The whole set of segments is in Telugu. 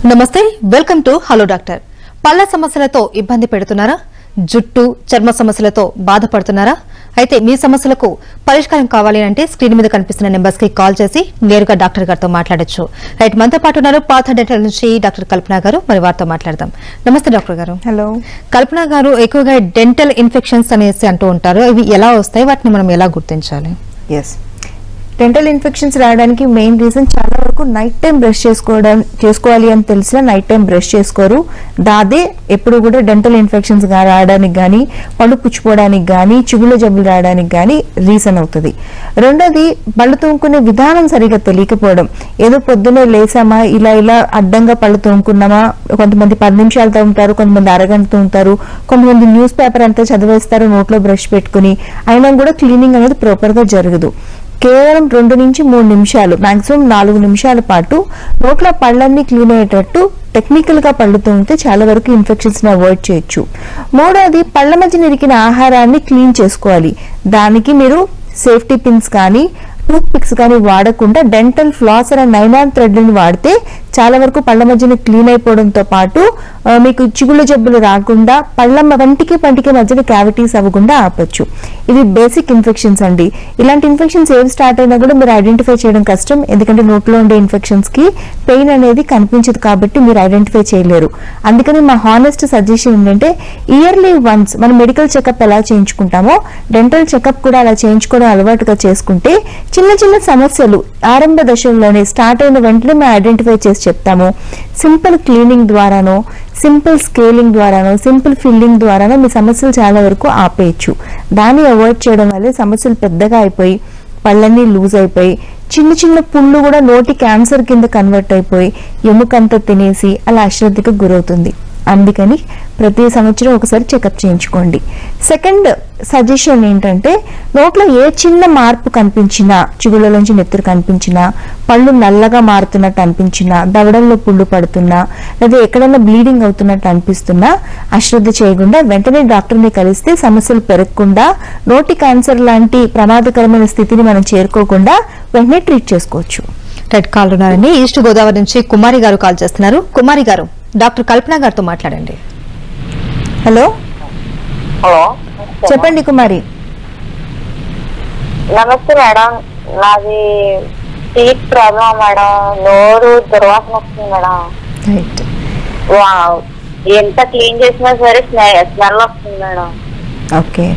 నమస్తే వెల్కమ్ టు హలో డాక్టర్ పళ్ళ సమస్యలతో ఇబ్బంది పెడుతున్నారా జుట్టు చర్మ సమస్యలతో బాధపడుతున్నారా అయితే మీ సమస్యలకు పరిష్కారం కావాలి అంటే స్క్రీన్ మీద కనిపిస్తున్న నెంబర్స్ కి కాల్ చేసి నేరుగా డాక్టర్ గారితో మాట్లాడొచ్చు రైట్ మనతో పాటు ఉన్నారు పాత డెంటల్ నుంచి డాక్టర్ కల్పన గారు మరి వారితో మాట్లాడదాం నమస్తే డాక్టర్ గారు హలో కల్పన గారు ఎక్కువగా డెంటల్ ఇన్ఫెక్షన్స్ అనేసి అంటూ ఉంటారు ఇవి ఎలా వస్తాయి వాటిని మనం ఎలా గుర్తించాలి ఎస్ డెంటల్ ఇన్ఫెక్షన్స్ రావడానికి మెయిన్ రీజన్ చాలా వరకు నైట్ టైం బ్రష్ చేసుకోవడం చేసుకోవాలి అని తెలిసినా నైట్ టైం బ్రష్ చేసుకోరు దాదే ఎప్పుడు కూడా డెంటల్ ఇన్ఫెక్షన్స్ గా రావడానికి కానీ పళ్ళు పుచ్చిపోవడానికి కానీ చిగుళ్ళ జబ్బులు రావడానికి కానీ రీజన్ అవుతుంది రెండోది పళ్ళు తోముకునే విధానం సరిగా తెలియకపోవడం ఏదో పొద్దున్నే లేసామా ఇలా ఇలా అడ్డంగా పళ్ళు తోముకున్నామా కొంతమంది పది నిమిషాలు తోముతారు కొంతమంది అరగంట తోముతారు కొంతమంది న్యూస్ పేపర్ అంతా చదివేస్తారు నోట్లో బ్రష్ పెట్టుకుని అయినా కూడా క్లీనింగ్ అనేది ప్రాపర్ గా జరగదు కేవలం రెండు నుంచి మూడు నిమిషాలు మాక్సిమం నాలుగు నిమిషాల పాటు నోట్ల పళ్ళన్నీ క్లీన్ అయ్యేటట్టు టెక్నికల్ గా పళ్ళు తోమితే చాలా వరకు ఇన్ఫెక్షన్స్ ని అవాయిడ్ చేయొచ్చు మూడోది పళ్ళ మధ్య నిరికిన ఆహారాన్ని క్లీన్ చేసుకోవాలి దానికి మీరు సేఫ్టీ పిన్స్ కానీ టూత్ పిక్స్ కానీ వాడకుండా డెంటల్ ఫ్లాస్ అనే నైనాన్ థ్రెడ్ ని వాడితే చాలా వరకు పళ్ళ మధ్యన క్లీన్ అయిపోవడంతో పాటు ఆ, మీకు చిగుళ్ళ జబ్బులు రాకుండా పళ్ళ మ- వంటికి పంటికి మధ్యన క్యావిటీస్ అవ్వకుండా ఆపొచ్చు ఇవి బేసిక్ ఇన్ఫెక్షన్స్ అండి ఇలాంటి ఇన్ఫెక్షన్స్ ఏవి స్టార్ట్ అయినా కూడా మీరు ఐడెంటిఫై చేయడం కష్టం ఎందుకంటే నోట్లో ఉండే ఇన్ఫెక్షన్స్ కి పెయిన్ అనేది కనిపించదు కాబట్టి మీరు ఐడెంటిఫై చేయలేరు అందుకని మా హానెస్ట్ సజెషన్ ఏంటంటే ఇయర్లీ వన్స్ మనం మెడికల్ చెకప్ ఎలా చేయించుకుంటామో డెంటల్ చెకప్ కూడా అలా చేయించుకోవడం అలవాటుగా చేసుకుంటే చిన్న చిన్న సమస్యలు ఆరంభ దశల్లోనే స్టార్ట్ అయిన వెంటనే మేము ఐడెంటిఫై చేసి చెప్తాము సింపుల్ క్లీనింగ్ ద్వారానో సింపుల్ స్కేలింగ్ ద్వారానో సింపుల్ ఫిల్లింగ్ ద్వారానో మీ సమస్యలు చాలా వరకు ఆపేయచ్చు దాన్ని అవాయిడ్ చేయడం వల్ల సమస్యలు పెద్దగా అయిపోయి పళ్ళన్నీ లూజ్ అయిపోయి చిన్న చిన్న పుళ్ళు కూడా నోటి క్యాన్సర్ కింద కన్వర్ట్ అయిపోయి ఎముకంతా తినేసి అలా అశ్రద్ధకు గురవుతుంది అందుకని ప్రతి సంవత్సరం ఒకసారి చెకప్ చేయించుకోండి సెకండ్ సజెషన్ ఏంటంటే నోట్లో ఏ చిన్న మార్పు కనిపించినా చిగుళ్ళలోంచి నెత్తురు కనిపించినా పళ్ళు నల్లగా మారుతున్నట్టు అనిపించినా దవడల్లో పుళ్ళు పడుతున్నా లేదా ఎక్కడైనా బ్లీడింగ్ అవుతున్నట్టు అనిపిస్తున్నా అశ్రద్ధ చేయకుండా వెంటనే డాక్టర్ని కలిస్తే సమస్యలు పెరగకుండా నోటి క్యాన్సర్ లాంటి ప్రమాదకరమైన స్థితిని మనం చేరుకోకుండా వెంటనే ట్రీట్ చేసుకోవచ్చు రైట్ కాల్ ఉన్నారండి ఈస్ట్ గోదావరి నుంచి కుమారి గారు కాల్ చేస్తున్నారు కుమారి గారు డాక్టర్ కల్పన గారితో మాట్లాడండి హలో హలో చెప్పండి కుమారి నమస్తే మేడం నాది టీత్ ప్రాబ్లం మేడం నోరు దుర్వాసన వస్తుంది మేడం రైట్ వావ్. ఎంత క్లీన్ చేసినా సరే స్మెల్ వస్తుంది madam okay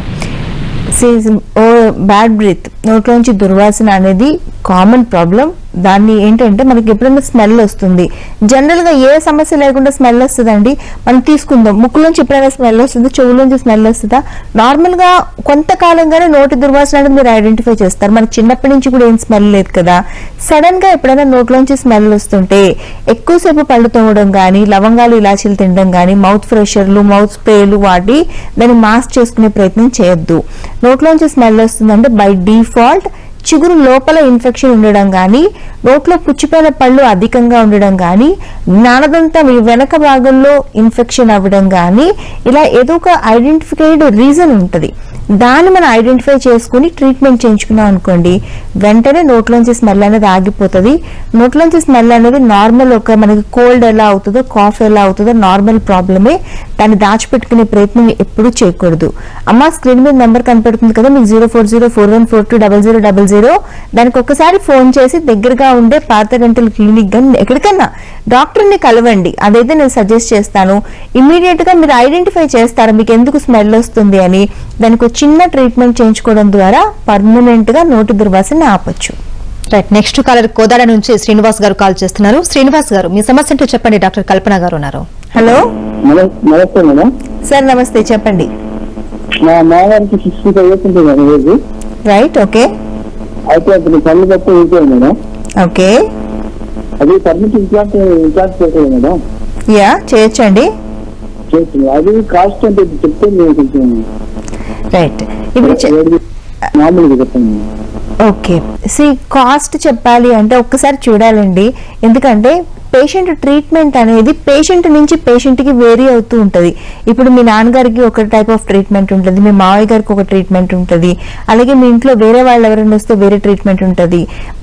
oh bad breath నోట్లోంచి దుర్వాసన అనేది కామన్ ప్రాబ్లం దాన్ని ఏంటంటే మనకి ఎప్పుడైనా స్మెల్ వస్తుంది జనరల్ గా ఏ సమస్య లేకుండా స్మెల్ వస్తుందండి మనం తీసుకుందాం ముక్కులోంచి ఎప్పుడైనా స్మెల్ వస్తుందా చెవులోంచి స్మెల్ వస్తుందా నార్మల్ గా కొంతకాలంగానే నోటి దుర్వాసన అనేది మీరు ఐడెంటిఫై చేస్తారు మనకి చిన్నప్పటి నుంచి కూడా ఏం స్మెల్ లేదు కదా సడన్ గా ఎప్పుడైనా నోట్లోంచి స్మెల్ వస్తుంటే ఎక్కువసేపు పళ్ళు తోమడం కానీ లవంగాలు ఇలాచీలు తినడం కానీ మౌత్ ఫ్రెషర్లు మౌత్ స్ప్రేలు వాడి దాన్ని మాస్క్ చేసుకునే ప్రయత్నం చేయొద్దు నోట్లోంచి స్మెల్ వస్తుందంటే బై డిఫాల్ట్ చిగురు లోపల ఇన్ఫెక్షన్ ఉండడం కానీ నోట్లో పుచ్చిపోయిన పళ్ళు అధికంగా ఉండడం కానీ జ్ఞానదంతం ఈ వెనక భాగంలో ఇన్ఫెక్షన్ అవ్వడం కానీ ఇలా ఏదో ఒక ఐడెంటిఫైడ్ రీజన్ ఉంటుంది దాన్ని మనం ఐడెంటిఫై చేసుకుని ట్రీట్మెంట్ చేయించుకున్నాం అనుకోండి వెంటనే నోట్లోంచి స్మెల్ అనేది ఆగిపోతుంది నోట్లోంచి స్మెల్ అనేది నార్మల్ ఒక మనకి కోల్డ్ ఎలా అవుతుందో కాఫ్ ఎలా అవుతుందో నార్మల్ ప్రాబ్లమే దాన్ని దాచిపెట్టుకునే ప్రయత్నం ఎప్పుడూ చేయకూడదు అమ్మ స్క్రీన్ మీద నెంబర్ కనపడుతుంది కదా మీకు zero four zero four one four two double zero double zero దానికి ఒక్కసారి ఫోన్ చేసి దగ్గరగా ఉండే పాత డెంటల్ క్లినిక్ కానీ ఎక్కడికన్నా డాక్టర్ని కలవండి అదైతే నేను సజెస్ట్ చేస్తాను ఇమీడియట్ గా మీరు ఐడెంటిఫై చేస్తారు మీకు ఎందుకు స్మెల్ వస్తుంది అని దానికి ఒక చిన్న ట్రీట్మెంట్ చేయించుకోవడం ద్వారా పర్మనెంట్ గా నోటి దుర్వాసన ఆపొచ్చు రైట్ నెక్స్ట్ కాలర్ కోదాడ నుంచి శ్రీనివాస్ గారు కాల్ చేస్తున్నారు శ్రీనివాస్ గారు మీ సమస్య ఏంటో చెప్పండి డాక్టర్ కల్పన గారు ఉన్నారు హలో నమ- నమస్తే మేడం సార్ నమస్తే చెప్పండి మా మామగారికి సిక్స్టీ ఫైవ్ ఇయర్స్ ఉంటుంది మేడం ఏజ్ రైట్ ఓకే అయితే అతను కళ్ళు బట్టి ఉంటాయి మేడం ఓకే అది పర్మిట్ ఇంప్లాంట్ ఇంప్లాంట్ చేసేది మేడం యా చేయొచ్చండి చేస్తుంది అది కాస్ట్ అంటే చెప్తే నేను కొంచెం రైట్ ఇప్పుడు చె- ఏడు- మామూలుగా చెప్పండి ఓకే సి కాస్ట్ చెప్పాలి అంటే ఒక్కసారి చూడాలండి ఎందుకంటే పేషెంట్ ట్రీట్మెంట్ అనేది పేషెంట్ నుంచి పేషెంట్ కి వేరీ అవుతూ ఉంటది ఇప్పుడు మీ నాన్నగారికి ఒక టైప్ ఆఫ్ ట్రీట్మెంట్ ఉంటుంది మీ మావయ్య గారికి ఒక ట్రీట్మెంట్ ఉంటుంది అలాగే మీ ఇంట్లో వేరే వాళ్ళు ఎవరైనా వస్తే వేరే ట్రీట్మెంట్ ఉంటుంది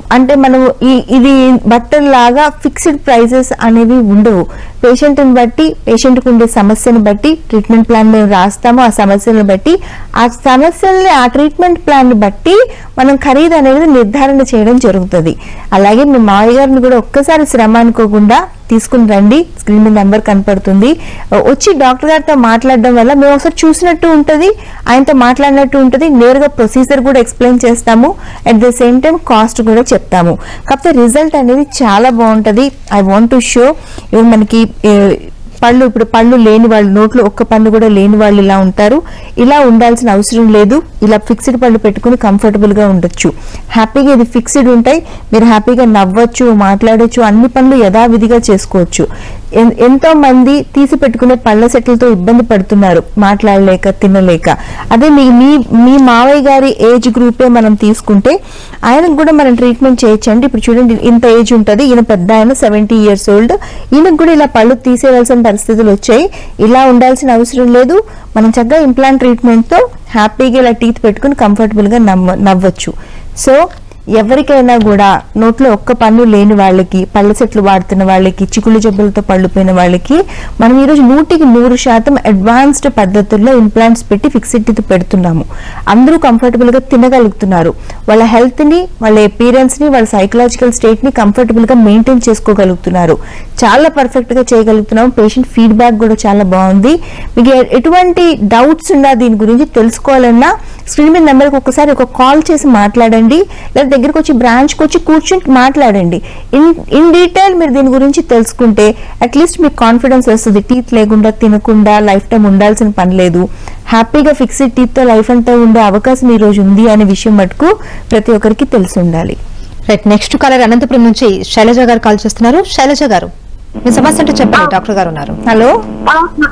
అంటే మనం ఈ ఇది బట్టల్లాగా ఫిక్స్డ్ ప్రైజెస్ అనేవి ఉండవు పేషెంట్ని బట్టి పేషెంట్కి ఉండే సమస్యను బట్టి ట్రీట్మెంట్ ప్లాన్ మేము రాస్తాము ఆ సమస్యలను బట్టి ఆ సమస్యల్ని ఆ ట్రీట్మెంట్ ప్లాన్ బట్టి మనం ఖరీదు అనేది నిర్ధారణ చేయడం జరుగుతుంది అలాగే మీ మావయ్య గారిని కూడా ఒక్కసారి శ్రమ అనుకోకుండా తీసుకుని రండి స్క్రీన్ మీద నెంబర్ కనపడుతుంది వచ్చి డాక్టర్ గారితో మాట్లాడడం వల్ల మేము ఒకసారి చూసినట్టు ఉంటుంది ఆయనతో మాట్లాడినట్టు ఉంటుంది నేరుగా ప్రొసీజర్ కూడా ఎక్స్ప్లెయిన్ చేస్తాము at the same time cost కూడా చెప్తాము కాకపోతే రిజల్ట్ అనేది చాలా బాగుంటుంది ఐ వాంట్ టు షో ఇవి మనకి ఏ, పళ్ళు ఇప్పుడు పళ్ళు లేని వాళ్ళు నోట్లో ఒక్క పన్ను కూడా లేని వాళ్ళు ఇలా ఉంటారు ఇలా ఉండాల్సిన అవసరం లేదు ఇలా ఫిక్స్డ్ పళ్ళు పెట్టుకుని కంఫర్టబుల్ గా ఉండొచ్చు హ్యాపీగా ఇది ఫిక్స్డ్ ఉంటాయి మీరు హ్యాపీగా నవ్వచ్చు మాట్లాడొచ్చు అన్ని పనులు యథావిధిగా చేసుకోవచ్చు ఎన్- ఎంతో మంది తీసి పెట్టుకునే పళ్ళ సెట్లతో ఇబ్బంది పడుతున్నారు మాట్లాడలేక తినలేక అదే మీ మీ మీ మావయ్య గారి ఏజ్ గ్రూపే మనం తీసుకుంటే ఆయనకు కూడా మనం ట్రీట్మెంట్ చేయొచ్చండి ఇప్పుడు చూడండి ఇంత ఏజ్ ఉంటుంది ఈయన పెద్ద ఆయన సెవెంటీ ఇయర్స్ ఓల్డ్ ఈయనకు కూడా ఇలా పళ్ళు తీసేయవలసిన పరిస్థితులు వచ్చాయి ఇలా ఉండాల్సిన అవసరం లేదు మనం చక్కగా ఇంప్లాంట్ ట్రీట్మెంట్ తో హ్యాపీగా ఇలా టీత్ పెట్టుకుని కంఫర్టబుల్ గా నమ్మ నవ్వచ్చు సో ఎవరికైనా కూడా నోట్లో ఒక్క పన్ను లేని వాళ్ళకి పళ్ళ చెట్లు వాడుతున్న వాళ్ళకి చిగుళ్ళు జబ్బులతో పళ్ళుపోయిన వాళ్ళకి మనం ఈరోజు నూటికి నూరు శాతం అడ్వాన్స్డ్ పద్ధతుల్లో ఇంప్లాంట్స్ పెట్టి ఫిక్స్డ్ టీత్ పెడుతున్నాము అందరూ కంఫర్టబుల్ గా తినగలుగుతున్నారు వాళ్ళ హెల్త్ ని వాళ్ళ అపీరెన్స్ ని వాళ్ళ సైకలాజికల్ స్టేట్ ని కంఫర్టబుల్ గా మెయింటైన్ చేసుకోగలుగుతున్నారు చాలా పర్ఫెక్ట్ గా చేయగలుగుతున్నాం పేషెంట్ ఫీడ్బ్యాక్ కూడా చాలా బాగుంది మీకు ఎ- ఎటువంటి డౌట్స్ ఉన్నా దీని గురించి తెలుసుకోవాలన్నా స్క్రీన్ మీద నెంబర్కి ఒకసారి ఒక కాల్ చేసి మాట్లాడండి లేదా దగ్గరకు వచ్చి బ్రాంచ్కి వచ్చి కూర్చుని మాట్లాడండి ఇన్ ఇన్ డీటెయిల్ మీరు దీని గురించి తెలుసుకుంటే అట్లీస్ట్ మీకు కాన్ఫిడెన్స్ వస్తుంది టీత్ లేకుండా తినకుండా లైఫ్ టైం ఉండాల్సిన పని లేదు హ్యాపీగా ఫిక్స్డ్ టీత్తో లైఫ్ అంతా ఉండే అవకాశం ఈ రోజు ఉంది అనే విషయం మటుకు ప్రతి ఒక్కరికి తెలిసి ఉండాలి రైట్ నెక్స్ట్ కాలర్ అనంతపురం నుంచి శైలజ గారు కాల్ చేస్తున్నారు శైలజ గారు మీ సమస్య అంటే చెప్పండి డాక్టర్ గారు ఉన్నారు హలో ఆ,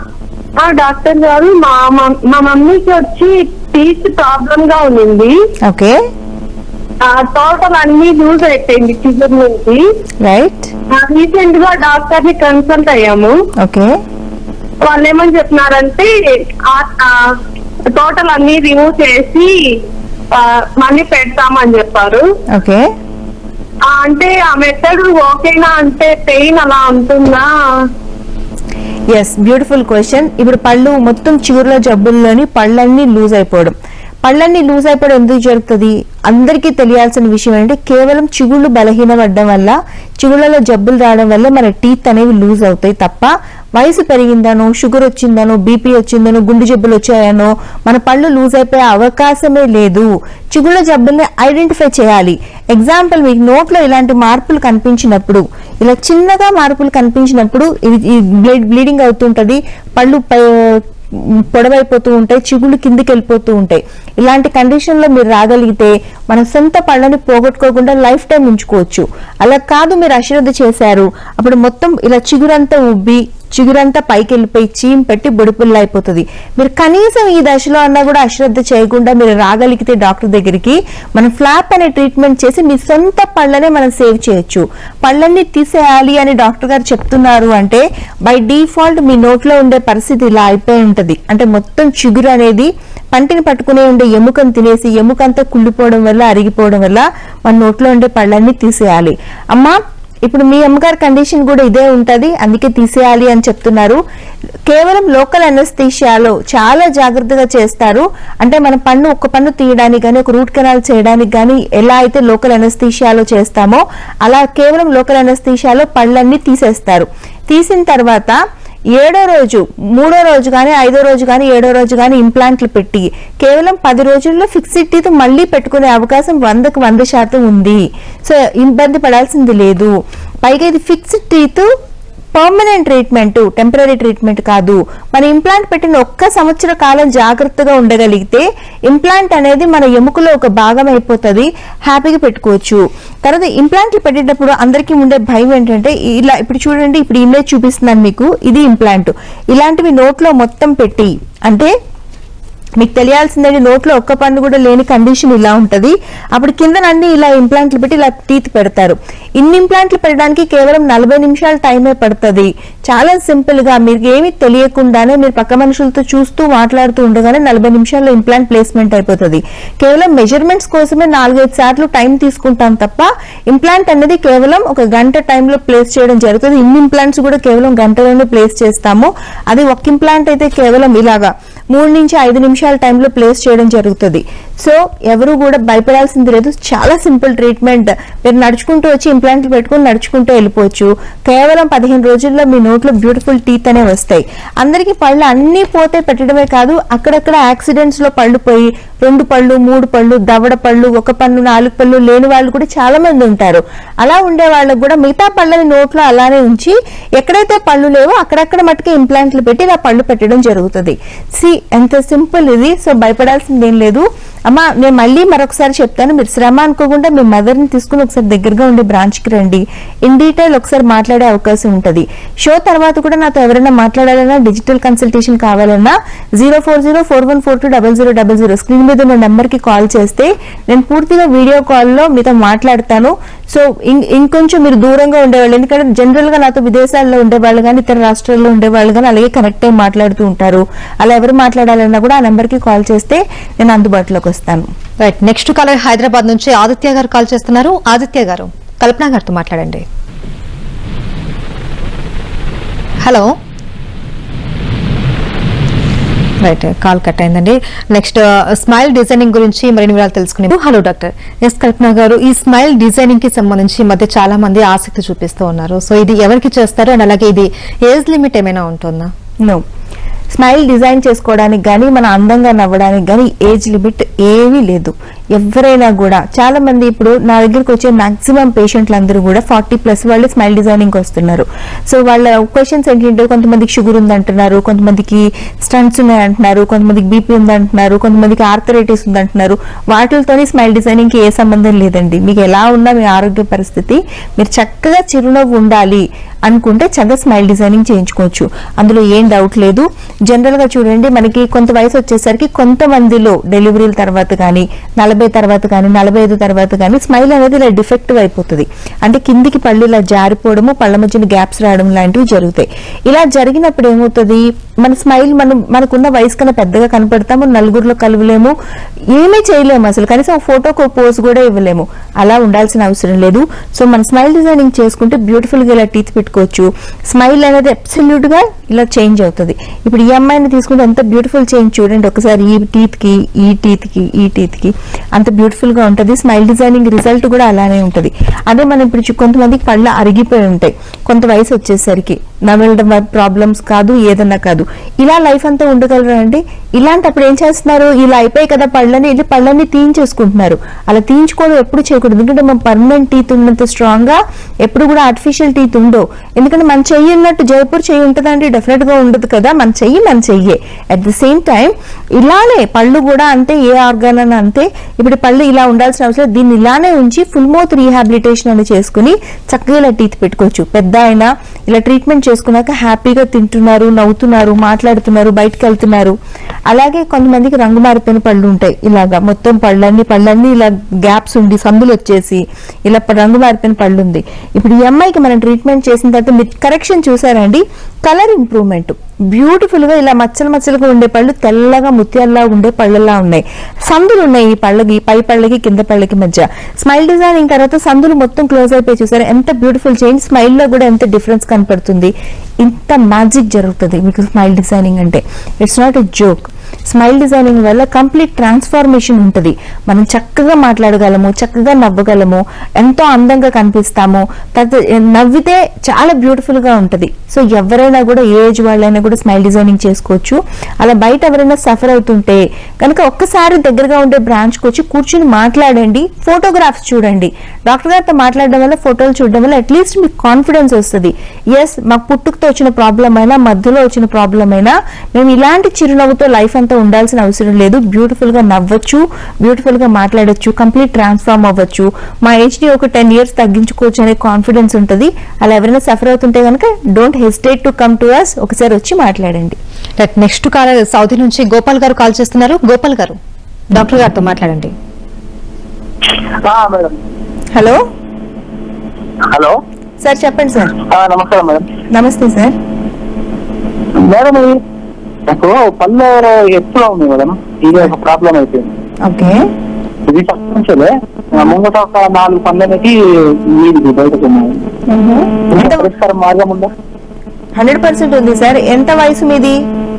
ఆ, డాక్టర్ గారు మా మమ్- మా మమ్మీకి వచ్చి టీత్ ప్రాబ్లం గా ఉండింది ఓకే టోటల్ అన్ని లూజ్ అయిపోయింది చిగురు నుంచి రైట్ రీసెంట్ గా డాక్టర్ ని కన్సల్ట్ అయ్యాము ఓకే వాళ్ళు ఏమని చెప్పినారంటే టోటల్ అన్ని రిమూవ్ చేసి ఆ, మళ్ళీ పెడతామని చెప్పారు ఓకే ఆ, అంటే ఆ మెథడ్ ఓకేనా అంటే పెయిన్ అలా ఉంటుందా ఎస్ బ్యూటిఫుల్ క్వశ్చన్ ఇప్పుడు పళ్ళు మొత్తం చిగురుల జబ్బుల్లోని పళ్ళన్నీ లూజ్ అయిపోవడం పళ్ళన్నీ లూజ్ అయిపోవడం ఎందుకు జరుగుతుంది అందరికీ తెలియాల్సిన విషయం ఏంటంటే కేవలం చిగుళ్ళు బలహీనపడడం వల్ల చిగుళ్ళలో జబ్బులు రావడం వల్ల మన టీత్ అనేవి లూజ్ అవుతాయి తప్ప వయసు పెరిగిందనో షుగర్ వచ్చిందనో బీపీ వచ్చిందనో గుండె జబ్బులు వచ్చాయనో మన పళ్ళు లూజ్ అయిపోయే అవకాశమే లేదు చిగుళ్ళ జబ్బుల్ని ఐడెంటిఫై చేయాలి ఎగ్జాంపుల్ మీకు నోట్లో ఇలాంటి మార్పులు కనిపించినప్పుడు ఇలా చిన్నగా మార్పులు కనిపించినప్పుడు ఇది ఈ బ్లడ్ బ్లీడింగ్ అవుతుంటది పళ్ళు పై పొడవైపోతూ ఉంటాయి చిగుళ్ళు కిందికి వెళ్ళిపోతూ ఉంటాయి ఇలాంటి కండిషన్ లో మీరు రాగలిగితే మన సొంత పళ్ళని పోగొట్టుకోకుండా లైఫ్ టైం ఉంచుకోవచ్చు అలా కాదు మీరు అశ్రద్ధ చేశారు అప్పుడు మొత్తం ఇలా చిగురంతా ఉబ్బి చిగురంతా పైకి వెళ్ళిపోయి చీమ్ పెట్టి బొడిపుల్లా అయిపోతుంది మీరు కనీసం ఈ దశలో అన్నా కూడా అశ్రద్ధ చేయకుండా మీరు రాగలిగితే డాక్టర్ దగ్గరికి మనం ఫ్లాప్ అనే ట్రీట్మెంట్ చేసి మీ సొంత పళ్ళనే మనం సేవ్ చేయొచ్చు పళ్ళన్ని తీసేయాలి అని డాక్టర్ గారు చెప్తున్నారు అంటే బై డిఫాల్ట్ మీ నోట్లో ఉండే పరిస్థితి ఇలా అయిపోయి ఉంటది అంటే మొత్తం చిగురు అనేది పంటిని పట్టుకునే ఉండే ఎముకను తినేసి ఎముకంతా కుళ్ళిపోవడం వల్ల అరిగిపోవడం వల్ల మన నోట్లో ఉండే పళ్ళన్ని తీసేయాలి అమ్మా ఇప్పుడు మీ అమ్మగారి కండిషన్ కూడా ఇదే ఉంటది అందుకే తీసేయాలి అని చెప్తున్నారు కేవలం లోకల్ అనస్థీషియాలో చాలా జాగ్రత్తగా చేస్తారు అంటే మన పన్ను ఒక్క పన్ను తీయడానికి కానీ ఒక రూట్ కెనాల్ చేయడానికి కానీ ఎలా అయితే లోకల్ అనస్థీషియాలో చేస్తామో అలా కేవలం లోకల్ అనస్థీషియాలో పళ్ళన్నీ తీసేస్తారు తీసిన తర్వాత ఏడో రోజు మూడో రోజు కానీ ఐదో రోజు కానీ ఏడో రోజు కానీ ఇంప్లాంట్లు పెట్టి కేవలం పది రోజుల్లో ఫిక్స్డ్ టీత్ మళ్ళీ పెట్టుకునే అవకాశం వందకు వంద శాతం ఉంది సో ఇబ్బంది పడాల్సింది లేదు పైగా ఇది fixed teeth permanent treatment temporary treatment కాదు మన ఇంప్లాంట్ పెట్టిన ఒక్క సంవత్సర కాలం జాగ్రత్తగా ఉండగలిగితే ఇంప్లాంట్ అనేది మన ఎముకలో ఒక భాగం అయిపోతుంది హ్యాపీగా పెట్టుకోవచ్చు తర్వాత ఇంప్లాంట్లు పెట్టేటప్పుడు అందరికీ ఉండే భయం ఏంటంటే ఇలా ఇప్పుడు చూడండి ఇప్పుడు ఇమేజ్ చూపిస్తున్నాను మీకు ఇది ఇంప్లాంట్ ఇలాంటివి నోట్లో మొత్తం పెట్టి అంటే మీకు తెలియాల్సిందండి నోట్లో ఒక్క పన్ను కూడా లేని కండిషన్ ఇలా ఉంటది అప్పుడు కింద అన్ని ఇలా ఇంప్లాంట్లు పెట్టి ఇలా టీత్ పెడతారు ఇన్ని ఇంప్లాంట్లు పెట్టడానికి కేవలం నలభై నిమిషాల టైమే పడుతుంది చాలా సింపుల్ గా మీకు ఏమీ తెలియకుండానే మీరు పక్క మనుషులతో చూస్తూ మాట్లాడుతూ ఉండగానే నలభై నిమిషాల్లో ఇంప్లాంట్ ప్లేస్మెంట్ అయిపోతుంది కేవలం మెజర్మెంట్స్ కోసమే నాలుగైదు సార్లు టైం తీసుకుంటాం తప్ప ఇంప్లాంట్ అనేది కేవలం ఒక గంట టైంలో ప్లేస్ చేయడం జరుగుతుంది ఇన్ని ఇంప్లాంట్స్ కూడా కేవలం గంటలోనే ప్లేస్ చేస్తాము అది ఒక ఇంప్లాంట్ అయితే కేవలం ఇలాగా మూడు నుంచి ఐదు నిమిషాల టైంలో ప్లేస్ చేయడం జరుగుతుంది సో ఎవరు కూడా భయపడాల్సింది లేదు చాలా సింపుల్ ట్రీట్మెంట్ మీరు నడుచుకుంటూ వచ్చి ఇంప్లాంట్లు పెట్టుకుని నడుచుకుంటూ వెళ్ళిపోవచ్చు కేవలం పదిహేను రోజుల్లో మీ నోట్లో బ్యూటిఫుల్ టీత్ అనే వస్తాయి అందరికీ పళ్ళు అన్నీ పోతే పెట్టడమే కాదు అక్కడక్కడ యాక్సిడెంట్స్ లో పళ్ళు పోయి రెండు పళ్ళు మూడు పళ్ళు దవడ పళ్ళు ఒక పన్ను నాలుగు పళ్ళు లేని వాళ్ళు కూడా చాలా మంది ఉంటారు అలా ఉండే వాళ్ళకు కూడా మిగతా పళ్ళని నోట్లో అలానే ఉంచి ఎక్కడైతే పళ్ళు లేవో అక్కడక్కడ మట్టుకే ఇంప్లాంట్లు పెట్టి ఇలా పళ్ళు పెట్టడం జరుగుతుంది సి ఎంత సింపుల్ ఇది సో భయపడాల్సింది ఏం లేదు అమ్మా నేను మళ్ళీ మరొకసారి చెప్తాను మీరు శ్రమ అనుకోకుండా మీ మదర్ ని తీసుకుని ఒకసారి దగ్గరగా ఉండే బ్రాంచ్ కి రండి ఇన్ డీటెయిల్ ఒకసారి మాట్లాడే అవకాశం ఉంటది షో తర్వాత కూడా నాతో ఎవరైనా మాట్లాడాలన్నా డిజిటల్ కన్సల్టేషన్ కావాలన్నా zero four zero four one four two double zero double zero screen మీద ఉన్న నెంబర్ కి కాల్ చేస్తే నేను పూర్తిగా వీడియో కాల్లో మీతో మాట్లాడతాను సో ఇం- ఇంకొంచెం మీరు దూరంగా ఉండేవాళ్ళు ఎందుకంటే జనరల్ గా నాతో విదేశాల్లో ఉండేవాళ్ళు కానీ ఇతర రాష్ట్రాల్లో ఉండేవాళ్ళు కానీ అలాగే కనెక్ట్ అయ్యి మాట్లాడుతూ ఉంటారు అలా ఎవరు మాట్లాడాలన్నా కూడా ఆ నెంబర్ కి కాల్ చేస్తే నేను అందుబాటులోకి వస్తాను రైట్ నెక్స్ట్ కాలర్ హైదరాబాద్ నుంచి ఆదిత్య గారు కాల్ చేస్తున్నారు ఆదిత్య గారు కల్పన గారితో మాట్లాడండి హలో రైట్ కాల్ కట్ అయిందండి నెక్స్ట్ స్మైల్ డిజైనింగ్ గురించి మరిన్ని వివరాలు తెలుసుకునే హలో డాక్టర్ ఎస్ కల్పన గారు ఈ స్మైల్ డిజైనింగ్ కి సంబంధించి ఈ మధ్య చాలా మంది ఆసక్తి చూపిస్తూ ఉన్నారు సో ఇది ఎవరికి చేస్తారు అండ్ అలాగే ఇది ఏజ్ లిమిట్ ఏమైనా ఉంటుందా నో స్మైల్ డిజైన్ చేసుకోవడానికి కానీ మన అందంగా నవ్వడానికి కానీ ఏజ్ లిమిట్ ఏమీ లేదు ఎవరైనా కూడా చాలా మంది ఇప్పుడు నా దగ్గరికి వచ్చే మాక్సిమం పేషెంట్లు అందరూ కూడా ఫార్టీ ప్లస్ వాళ్ళు స్మైల్ డిజైనింగ్ వస్తున్నారు సో వాళ్ళ క్వశ్చన్స్ ఏంటంటే కొంతమందికి షుగర్ ఉందంటున్నారు కొంతమందికి స్టంట్స్ ఉన్నాయంటున్నారు కొంతమందికి బీపీ ఉందంటున్నారు కొంతమందికి ఆర్థరైటిస్ ఉందంటున్నారు వాటితోని స్మైల్ డిజైనింగ్ కి ఏ సంబంధం లేదండి మీకు ఎలా ఉన్నా మీ ఆరోగ్య పరిస్థితి మీరు చక్కగా చిరునవ్వు ఉండాలి అనుకుంటే చక్కగా స్మైల్ డిజైనింగ్ చేయించుకోవచ్చు అందులో ఏం డౌట్ లేదు జనరల్ గా చూడండి మనకి కొంత వయసు వచ్చేసరికి కొంతమందిలో డెలివరీల తర్వాత కానీ నలభై తర్వాత కానీ నలభై ఐదు తర్వాత కానీ స్మైల్ అనేది ఇలా డిఫెక్టివ్ అయిపోతుంది అంటే కిందికి పళ్ళు ఇలా జారిపోవడము పళ్ళ మధ్యన గ్యాప్స్ రావడం లాంటివి జరుగుతాయి ఇలా జరిగినప్పుడు ఏమవుతుంది మన స్మైల్ మనం మనకున్న వయసు కన్నా పెద్దగా కనపడతాము నలుగురిలో కలవలేము ఏమీ చేయలేము అసలు కనీసం ఫోటోకు పోజ్ కూడా ఇవ్వలేము అలా ఉండాల్సిన అవసరం లేదు సో మన స్మైల్ డిజైనింగ్ చేసుకుంటే బ్యూటిఫుల్ గా ఇలా టీత్ పెట్టుకోవచ్చు స్మైల్ అనేది అబ్సల్యూట్ గా ఇలా చేంజ్ అవుతుంది ఇప్పుడు ఈ అమ్మాయిని తీసుకుంటే ఎంత బ్యూటిఫుల్ చేంజ్ చూడండి ఒకసారి ఈ టీత్ కి ఈ టీత్ కి ఈ టీత్ కి అంత బ్యూటిఫుల్ గా ఉంటది స్మైల్ డిజైనింగ్ రిజల్ట్ కూడా అలానే ఉంటది అదే మనం ఇప్పుడు చూ- కొంతమందికి పళ్ళు అరిగిపోయి ఉంటాయి కొంత వయసు వచ్చేసరికి నవ్వడం ప్రాబ్లమ్స్ కాదు ఏదన్నా కాదు ఇలా లైఫ్ అంతా ఉండగలరా అండి ఇలాంటప్పుడు ఏం చేస్తున్నారు ఇలా అయిపోయి కదా పళ్ళని ఇది పళ్ళని తీయించేసుకుంటున్నారు అలా తీయించుకోవడం ఎప్పుడు చేయకూడదు ఎందుకంటే మన పర్మనెంట్ టీత్ ఉన్నంత స్ట్రాంగ్ గా ఎప్పుడు కూడా ఆర్టిఫిషియల్ టీత్ ఉండవు ఎందుకంటే మన చెయ్యి ఉన్నట్టు జైపూర్ చెయ్యి ఉంటుందంటే డెఫినెట్ గా ఉండదు కదా మన చెయ్యి మన చెయ్యే అట్ ద సేమ్ టైం ఇలానే పళ్ళు కూడా అంతే ఏ ఆర్గాన్ అని అంతే ఇప్పుడు పళ్ళు ఇలా ఉండాల్సిన అవసరం లేదు. దీన్ని ఇలానే ఉంచి ఫుల్ మౌత్ రీహాబిలిటేషన్ అని చేసుకుని చక్కగా ఇలా టీత్ పెట్టుకోవచ్చు పెద్ద అయినా ఇలా ట్రీట్మెంట్ చేసుకున్నాక హ్యాపీగా తింటున్నారు నవ్వుతున్నారు మాట్లాడుతున్నారు బయటకు వెళ్తున్నారు అలాగే కొంతమందికి రంగు మారిపోయిన పళ్ళు ఉంటాయి ఇలాగా మొత్తం పళ్ళన్నీ పళ్ళన్నీ ఇలా గ్యాప్స్ ఉండి సందులు వచ్చేసి ఇలా ప- రంగు మారిపోయిన పళ్ళు ఉంది ఇప్పుడు ఈ అమ్మాయికి మనం ట్రీట్మెంట్ చేసిన తర్వాత మీరు కరెక్షన్ చూసారండి కలర్ ఇంప్రూవ్మెంట్ బ్యూటిఫుల్ గా ఇలా మచ్చలు మచ్చలుగా ఉండే పళ్ళు తెల్లగా ముత్యాల్లా ఉండే పళ్ళలా ఉన్నాయి సందులు ఉన్నాయి ఈ పళ్ళకి పై పళ్ళకి కింద పళ్ళకి మధ్య స్మైల్ డిజైనింగ్ తర్వాత సందులు మొత్తం క్లోజ్ అయిపోయి చూసారు ఎంత బ్యూటిఫుల్ చేంజ్ స్మైల్ లో కూడా ఎంత డిఫరెన్స్ కనపడుతుంది ఇంత మ్యాజిక్ జరుగుతుంది మీకు స్మైల్ డిజైనింగ్ అంటే it's not a joke smile designing వల్ల కంప్లీట్ ట్రాన్స్ఫార్మేషన్ ఉంటుంది మనం చక్కగా మాట్లాడగలము చక్కగా నవ్వగలము ఎంతో అందంగా కనిపిస్తాము తర్వాత నవ్వితే చాలా బ్యూటిఫుల్ గా ఉంటది సో ఎవరైనా కూడా ఏ ఏజ్ వాళ్ళైనా కూడా స్మైల్ డిజైనింగ్ చేసుకోవచ్చు అలా బయట ఎవరైనా సఫర్ అవుతుంటే కనుక ఒక్కసారి దగ్గరగా ఉండే బ్రాంచ్కి వచ్చి కూర్చుని మాట్లాడండి ఫోటోగ్రాఫ్స్ చూడండి డాక్టర్ గారితో మాట్లాడడం వల్ల ఫోటోలు చూడడం వల్ల అట్లీస్ట్ మీకు కాన్ఫిడెన్స్ వస్తుంది ఎస్ మాకు పుట్టుకతో వచ్చిన ప్రాబ్లం అయినా మధ్యలో వచ్చిన ప్రాబ్లం అయినా మేము ఇలాంటి చిరునవ్వుతో లైఫ్ అంతా ఉండాల్సిన అవసరం లేదు బ్యూటిఫుల్ గా నవ్వచ్చు బ్యూటిఫుల్ గా మాట్లాడొచ్చు కంప్లీట్ ట్రాన్స్ఫార్మ్ అవ్వచ్చు మా ఏజ్ ని ఒక టెన్ ఇయర్స్ తగ్గించుకోవచ్చు అనే కాన్ఫిడెన్స్ ఉంటుంది అలా ఎవరైనా సఫర్ అవుతుంటే కనుక don't hesitate to come to us ఒకసారి వచ్చి మాట్లాడండి రైట్ నెక్స్ట్ కాల్ సౌదీ నుంచి గోపాల్ గారు కాల్ చేస్తున్నారు గోపాల్ గారు డాక్టర్ గారితో మాట్లాడండి మేడం హలో హలో సార్ చెప్పండి సార్ నమస్కారం మేడం నమస్తే సార్ మేడం ఇది నాకు పళ్ళు ఎత్తులో ఉంది మేడం ఇది ఒక ప్రాబ్లం అయిపోయింది ఓకే ఇది ఫస్ట్ నుంచే ముంగట ఒక నాలుగు పళ్ళకి నీది బయటకు ఉన్నాయి ఎంత పరిష్కారం మార్గం ఉందా హండ్రెడ్ పర్సెంట్ ఉంది సార్ ఎంత వయసు మీది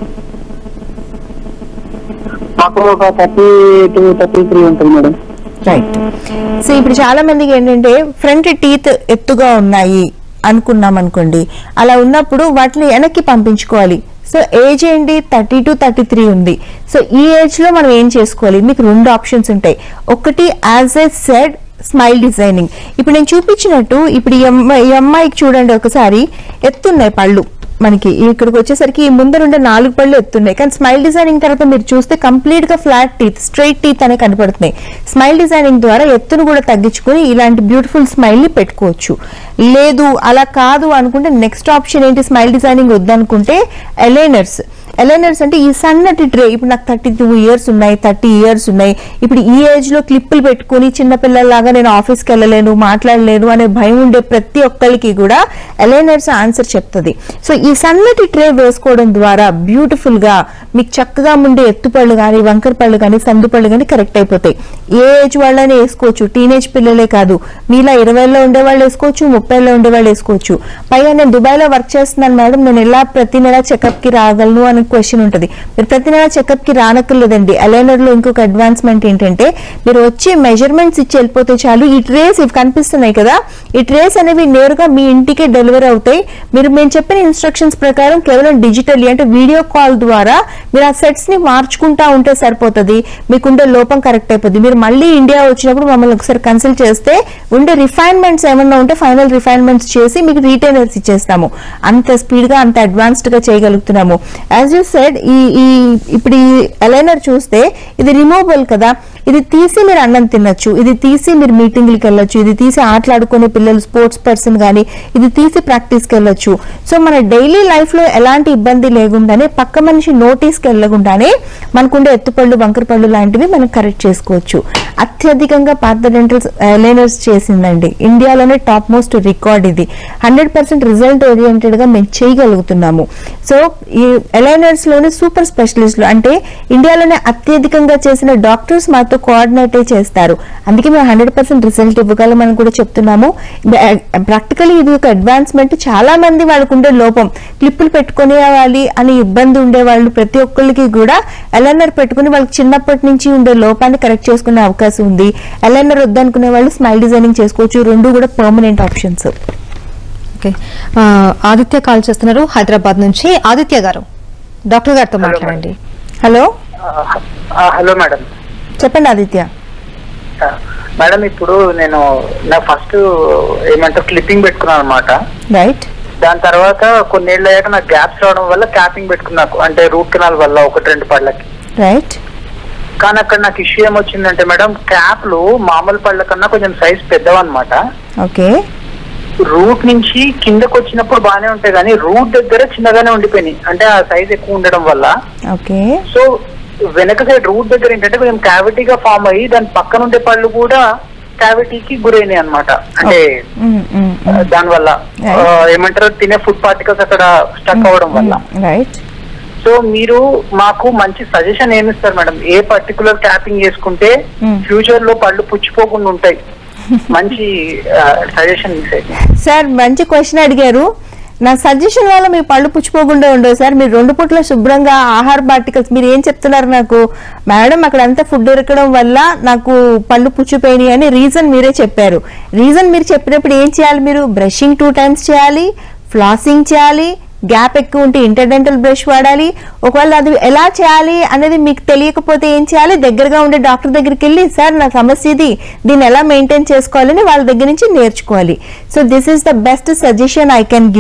మాకు ఒక థర్టీ టూ థర్టీ త్రీ ఉంటుంది మేడం రైట్ సో ఇప్పుడు చాలా మందికి ఏంటంటే ఫ్రంట్ టీత్ ఎత్తుగా ఉన్నాయి అనుకున్నాం అనుకోండి అలా ఉన్నప్పుడు వాటిని వెనక్కి పంపించుకోవాలి సో ఏజ్ ఏంటి థర్టీ టు థర్టీ త్రీ ఉంది సో ఈ ఏజ్ లో మనం ఏం చేసుకోవాలి మీకు రెండు ఆప్షన్స్ ఉంటాయి ఒకటి as I said smile designing ఇప్పుడు నేను చూపించినట్టు ఇప్పుడు ఈ అమ్మాయి ఈ అమ్మాయికి చూడండి ఒకసారి ఎత్తున్నాయి పళ్ళు మనకి ఇక్కడికి వచ్చేసరికి ఈ ముందరుండే నాలుగు పళ్ళు ఎత్తున్నాయి కానీ స్మైల్ డిజైనింగ్ తర్వాత మీరు చూస్తే కంప్లీట్ గా ఫ్లాట్ టీత్ స్ట్రైట్ టీత్ అనే కనపడుతున్నాయి స్మైల్ డిజైనింగ్ ద్వారా ఎత్తును కూడా తగ్గించుకొని ఇలాంటి బ్యూటిఫుల్ స్మైల్ ని పెట్టుకోవచ్చు లేదు అలా కాదు అనుకుంటే నెక్స్ట్ ఆప్షన్ ఏంటి స్మైల్ డిజైనింగ్ వద్దనుకుంటే ఎలైనర్స్ ఎలైనర్స్ అంటే ఈ సన్నటి ట్రే ఇప్పుడు నాకు థర్టీ టూ ఇయర్స్ ఉన్నాయి థర్టీ ఇయర్స్ ఉన్నాయి ఇప్పుడు ఈ ఏజ్ లో క్లిప్పులు పెట్టుకుని చిన్న పిల్లల్లాగా నేను ఆఫీస్కి వెళ్ళలేను మాట్లాడలేను అనే భయం ఉండే ప్రతి ఒక్కరికి కూడా ఎలైనర్స్ ఆన్సర్ చెప్తుంది సో ఈ సన్నటి ట్రే వేసుకోవడం ద్వారా బ్యూటిఫుల్ గా మీకు చక్కగా ఉండే ఎత్తుపళ్ళు కానీ వంకర పళ్ళు కానీ సందు పళ్ళు కానీ కరెక్ట్ అయిపోతాయి ఏ ఏజ్ వాళ్ళని వేసుకోవచ్చు టీనేజ్ పిల్లలే కాదు మీలా ఇరవైలో ఉండే వాళ్ళు వేసుకోవచ్చు ముప్పైలో ఉండే వాళ్ళు వేసుకోవచ్చు పైగా నేను దుబాయ్ లో వర్క్ చేస్తున్నాను మేడం నేను ఎలా ప్రతి నెల చెకప్ కి రాగలను అనే క్వశ్చన్ ఉంటుంది మీరు ప్రతి నెల చెకప్ కి రానక్కర్లేదండి అలైనర్ లో ఇంకొక అడ్వాన్స్మెంట్ ఏంటంటే మీరు వచ్చి మెజర్మెంట్స్ ఇచ్చి వెళ్ళిపోతే చాలు ఈ ట్రేస్ ఇవి కనిపిస్తున్నాయి కదా ఈ ట్రేస్ అనేవి నేరుగా మీ ఇంటికే డెలివరీ అవుతాయి మీరు మేము చెప్పిన ఇన్స్ట్రక్షన్స్ ప్రకారం కేవలం డిజిటల్ అంటే వీడియో కాల్ ద్వారా మీరు ఆ సెట్స్ ని మార్చుకుంటా ఉంటే సరిపోతుంది మీకుండే లోపం కరెక్ట్ అయిపోతుంది మీరు మళ్ళీ ఇండియా వచ్చినప్పుడు మమ్మల్ని ఒకసారి కన్సల్ట్ చేస్తే ఉండే రిఫైన్మెంట్స్ ఏమన్నా ఉంటే ఫైనల్ రిఫైన్మెంట్స్ చేసి మీకు రీటైనర్స్ ఇచ్చేస్తాము అంత స్పీడ్ గా అంత అడ్వాన్స్డ్ గా చేయగలుగుతున్నాము యాజ్ యూ సెడ్ ఈ ఈ ఇప్పుడు ఈ అలైనర్ చూస్తే ఇది రిమూవబుల్ కదా ఇది తీసి మీరు అన్నం తినొచ్చు ఇది తీసి మీరు మీటింగ్లకు వెళ్ళొచ్చు ఇది తీసి ఆటలాడుకునే పిల్లలు స్పోర్ట్స్ పర్సన్ కానీ ఇది తీసి ప్రాక్టీస్కి వెళ్ళొచ్చు సో మన డైలీ లైఫ్ లో ఎలాంటి ఇబ్బంది లేకుండానే పక్క మనిషి నోటీస్కి వెళ్ళకుండానే మనకుండే ఎత్తుపళ్ళు వంకర పళ్ళు లాంటివి మనం కరెక్ట్ చేసుకోవచ్చు అత్యధికంగా పాత డెంటల్ లైనర్స్ చేసిందండి ఇండియాలోనే టాప్ మోస్ట్ రికార్డ్ ఇది హండ్రెడ్ పర్సెంట్ రిజల్ట్ ఓరియంటెడ్ గా మేము చేయగలుగుతున్నాము సో ఈ అలైనర్స్ లోనే సూపర్ స్పెషలిస్టులు అంటే ఇండియాలోనే అత్యధికంగా చేసిన డాక్టర్స్ మాతో కోఆర్డినేట్ చేస్తారు అందుకే మేము హండ్రెడ్ పర్సెంట్ రిజల్ట్ ఇవ్వగలమని కూడా చెప్తున్నాము ప్రాక్టికలీ ఇది ఒక అడ్వాన్స్మెంట్ చాలా మంది వాళ్ళకు ఉండే లోపం క్లిప్పులు పెట్టుకునేవాలి అని ఇబ్బంది ఉండే వాళ్ళు ప్రతి ఒక్కరికి కూడా ఎలైనర్ పెట్టుకుని వాళ్ళకి చిన్నప్పటి నుంచి ఉండే లోపాన్ని కరెక్ట్ చేసుకునే అవకాశం ఉంది ఎలైనర్ వద్దనుకునే వాళ్ళు స్మైల్ డిజైనింగ్ చేసుకోవచ్చు రెండు కూడా పర్మనెంట్ ఆప్షన్స్ ఓకే ఆ, ఆదిత్య కాల్ చేస్తున్నారు హైదరాబాద్ నుంచి ఆదిత్య గారు డాక్టర్ గారితో మాట్లాడండి హలో హలో మేడం చెప్పండి ఆదిత్య మేడం ఇప్పుడు నేను నా ఫస్ట్ ఏమంటారు క్లిప్పింగ్ పెట్టుకున్నాను అనమాట రైట్ దాని తర్వాత కొన్నేళ్ళు అయ్యాక నాకు గ్యాప్స్ రావడం వల్ల క్యాపింగ్ పెట్టుకున్నాను అంటే రూట్ కెనాల్ వల్ల ఒకటి రెండు పళ్ళకి రైట్ కానీ అక్కడ నాకు ఇష్యూ ఏమొచ్చిందంటే మేడం క్యాప్లు మామూలు పళ్ళ కన్నా కొంచెం సైజ్ పెద్దవన్నమాట ఓకే రూట్ నుంచి కిందకు వచ్చినప్పుడు బాగానే ఉంటాయి కానీ రూట్ దగ్గర చిన్నగానే ఉండిపోయినాయి అంటే ఆ సైజ్ ఎక్కువ ఉండడం వల్ల ఓకే సో వెనక సైడ్ రూట్ దగ్గర ఏంటంటే కొంచెం క్యావిటీగా ఫామ్ అయ్యి దాని పక్కన ఉండే పళ్ళు కూడా క్యావిటీకి గురైనాయి అన్నమాట అంటే దాని వల్ల Right. ఆ, ఏమంటారు తినే ఫుడ్ పార్టికల్స్ అక్కడ స్టక్ అవ్వడం వల్ల రైట్ సో మీరు మాకు మంచి సజెషన్ ఏమి ఇస్తారు మేడం ఏ పర్టికులర్ క్యాపింగ్ చేసుకుంటే Hmm. ఫ్యూచర్ లో పళ్ళు పుచ్చిపోకుండా ఉంటాయి మంచి సజెషన్ ఇస్తే సార్ మంచి క్వశ్చన్ అడిగారు నా సజెషన్ వల్ల మీ పళ్ళు పుచ్చిపోకుండా ఉండవు సార్ మీరు రెండు పూట్ల శుభ్రంగా ఆహార పార్టికల్స్ మీరు ఏం చెప్తున్నారు నాకు మేడం అక్కడ అంతా ఫుడ్ ఇరకడం వల్ల నాకు పళ్ళు పుచ్చిపోయినాయి అని రీజన్ మీరే చెప్పారు రీజన్ మీరు చెప్పినప్పుడు ఏం చేయాలి మీరు బ్రషింగ్ టూ టైమ్స్ చేయాలి ఫ్లాసింగ్ చేయాలి గ్యాప్ ఎక్కువ ఉంటే ఇంటర్డెంటల్ బ్రష్ వాడాలి ఒకవేళ అది ఎలా చేయాలి అనేది మీకు తెలియకపోతే ఏం చేయాలి దగ్గరగా ఉండే డాక్టర్ దగ్గరికి వెళ్ళి సార్ నా సమస్య ఇది దీన్ని ఎలా మెయింటైన్ చేసుకోవాలని వాళ్ళ దగ్గర నుంచి నేర్చుకోవాలి so this is the best suggestion I can give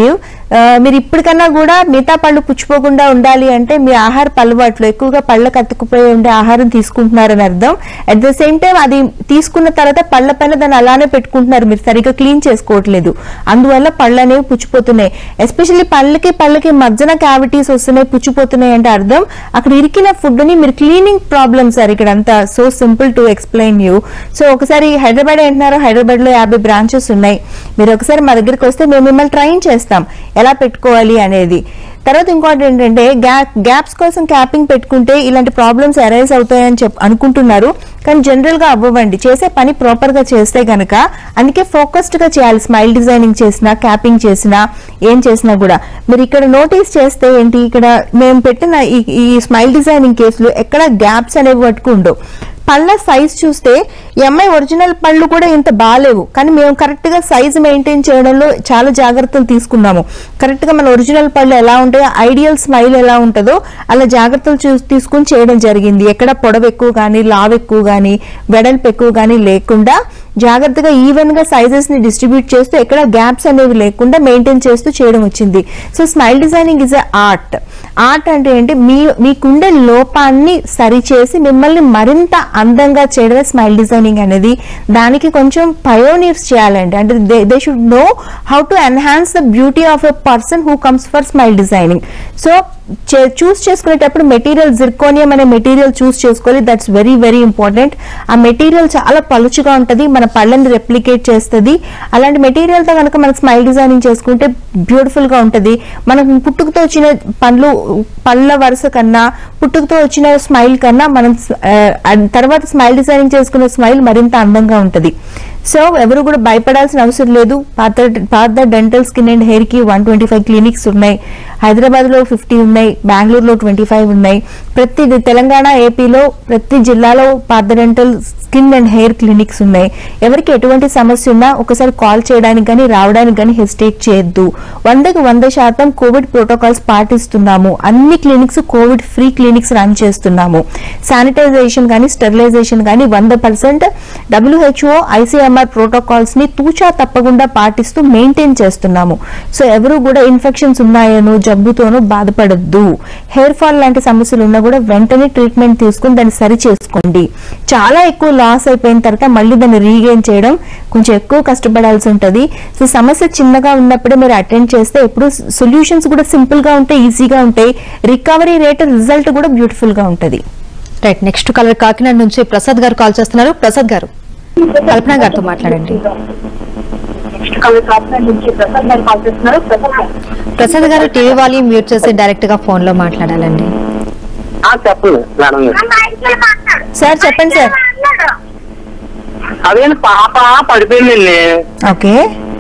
ఆ, మీరు ఇప్పటికన్నా కూడా మిగతా పళ్ళు పుచ్చిపోకుండా ఉండాలి అంటే మీ ఆహార అలవాట్లు ఎక్కువగా పళ్ళకు అతుక్కుపోయి ఉండే ఆహారం తీసుకుంటున్నారని అర్థం అట్ ద సేమ్ టైం అది తీసుకున్న తర్వాత పళ్ళ పైన దాన్ని అలానే పెట్టుకుంటున్నారు మీరు సరిగ్గా క్లీన్ చేసుకోవట్లేదు అందువల్ల పళ్ళు అనేవి పుచ్చిపోతున్నాయి ఎస్పెషల్లీ పళ్ళకి పళ్ళకి మధ్యన క్యావిటీస్ వస్తున్నాయి పుచ్చిపోతున్నాయి అంటే అర్థం అక్కడ ఇరికిన ఫుడ్ ని మీరు క్లీనింగ్ ప్రాబ్లమ్ సార్ ఇక్కడ అంతా so simple to explain you so ఒకసారి హైదరాబాద్ అంటున్నారు హైదరాబాద్ లో యాభై బ్రాంచెస్ ఉన్నాయి మీరు ఒకసారి మా దగ్గరికి వస్తే మేము మిమ్మల్ని ట్రైన్ చేస్తాం ఎలా పెట్టుకోవాలి అనేది తర్వాత ఇంకోటి ఏంటంటే గ్యాప్స్ కోసం క్యాపింగ్ పెట్టుకుంటే ఇలాంటి ప్రాబ్లమ్స్ అరైజ్ అవుతాయని చెప్ అనుకుంటున్నారు కానీ జనరల్ గా అవ్వవండి చేసే పని ప్రాపర్ గా చేస్తే గనక అందుకే ఫోకస్డ్ గా చేయాలి స్మైల్ డిజైనింగ్ చేసినా క్యాపింగ్ చేసినా ఏం చేసినా కూడా మీరు ఇక్కడ నోటీస్ చేస్తే ఏంటి ఇక్కడ మేము పెట్టిన ఈ ఈ స్మైల్ డిజైనింగ్ కేసులు ఎక్కడ గ్యాప్స్ అనేవి పట్టుకు ఉండవు పళ్ళ సైజ్ చూస్తే ఈ అమ్మాయి ఒరిజినల్ పళ్ళు కూడా ఇంత బాగాలేవు కానీ మేము కరెక్ట్ గా సైజ్ మెయింటైన్ చేయడంలో చాలా జాగ్రత్తలు తీసుకున్నాము కరెక్ట్ గా మన ఒరిజినల్ పళ్ళు ఎలా ఉంటాయో ఐడియల్ స్మైల్ ఎలా ఉంటుందో అలా జాగ్రత్తలు చూ తీసుకుని చేయడం జరిగింది ఎక్కడ పొడవు ఎక్కువ కానీ లావ్ ఎక్కువ కానీ వెడల్పు ఎక్కువ కానీ లేకుండా జాగ్రత్తగా ఈవెన్ గా సైజెస్ ని డిస్ట్రిబ్యూట్ చేస్తూ ఎక్కడ గ్యాప్స్ అనేవి లేకుండా మెయింటైన్ చేస్తూ చేయడం వచ్చింది so smile designing is a art art అంటే ఏంటి మీ మీకుండే లోపాన్ని సరిచేసి మిమ్మల్ని మరింత అందంగా చేయడమే స్మైల్ డిజైనింగ్ అనేది దానికి కొంచెం పయోనీర్స్ చేయాలండి అంటే they should know how to enhance the beauty of a person who comes for smile designing so choose చేసుకునేటప్పుడు మెటీరియల్ జిర్కోనియం అనే మెటీరియల్ చూస్ చేసుకోవాలి దట్స్ వెరీ వెరీ ఇంపార్టెంట్ ఆ మెటీరియల్ చాలా పలుచుగా ఉంటది మన పళ్ళని రెప్లికేట్ చేస్తుంది అలాంటి మెటీరియల్ తో కనుక మనం స్మైల్ డిజైనింగ్ చేసుకుంటే బ్యూటిఫుల్ గా ఉంటది మనకు పుట్టుకతో వచ్చిన పండ్లు పళ్ళ వరుస కన్నా పుట్టుకతో వచ్చిన స్మైల్ కన్నా మనం ఆ, ఆ తర్వాత స్మైల్ డిజైనింగ్ చేసుకున్న స్మైల్ మరింత అందంగా ఉంటది సో ఎవరు కూడా భయపడాల్సిన అవసరం లేదు పాత పాత డెంటల్ స్కిన్ అండ్ హెయిర్ కి వన్ ట్వంటీ ఫైవ్ క్లినిక్స్ ఉన్నాయి హైదరాబాద్ లో ఫిఫ్టీ ఉన్నాయి బెంగళూరులో ట్వంటీ ఫైవ్ ఉన్నాయి ప్రతి తెలంగాణ ఏపీలో ప్రతి జిల్లాలో పాత dental skin and hair clinics ఉన్నాయి ఎవరికి ఎటువంటి సమస్య ఉన్నా ఒకసారి కాల్ చేయడానికి కానీ రావడానికి కానీ హెసిటేట్ చేయొద్దు వందకు వంద శాతం కోవిడ్ ప్రోటోకాల్స్ పాటిస్తున్నాము అన్ని clinics Covid free clinics run చేస్తున్నాము శానిటైజేషన్ కానీ స్టెరిలైజేషన్ కానీ వంద పర్సెంట్ డబ్ల్యూహెచ్ఓ ఐసీఎంఆర్ ప్రోటోకాల్స్ ని తూచా తప్పకుండా పాటిస్తూ మెయింటైన్ చేస్తున్నాము సో ఎవరు కూడా ఇన్ఫెక్షన్స్ ఉన్నాయనో జబ్బుతోనో బాధపడద్దు హెయిర్ ఫాల్ లాంటి సమస్యలు ఉన్నా కూడా వెంటనే ట్రీట్మెంట్ తీసుకుని దాన్ని సరి చేసుకోండి చాలా ఎక్కువ లాస్ అయిపోయిన తర్వాత మళ్ళీ దాన్ని రీగెయిన్ చేయడం కొంచెం ఎక్కువ కష్టపడాల్సి ఉంటది సో సమస్య చిన్నగా ఉన్నప్పుడే మీరు అటెండ్ చేస్తే ఎప్పుడు సొల్యూషన్స్ కూడా సింపుల్ గా ఉంటాయి ఈజీగా ఉంటాయి రికవరీ రేట్ రిజల్ట్ కూడా బ్యూటిఫుల్ గా ఉంటది రైట్ నెక్స్ట్ కలర్ కాకినాడ నుంచి ప్రసాద్ గారు కాల్ చేస్తున్నారు ప్రసాద్ గారు కల్పన గారితో మాట్లాడండి ప్రసాద్ గారు టీవీ వాల్యూమ్ మ్యూట్ చేసి డైరెక్ట్ గా ఫోన్ లో మాట్లాడాలండి చెప్పండి మేడం గారు సార్ చెప్పండి సార్ అదే పాప పడిపోయిందండి ఓకే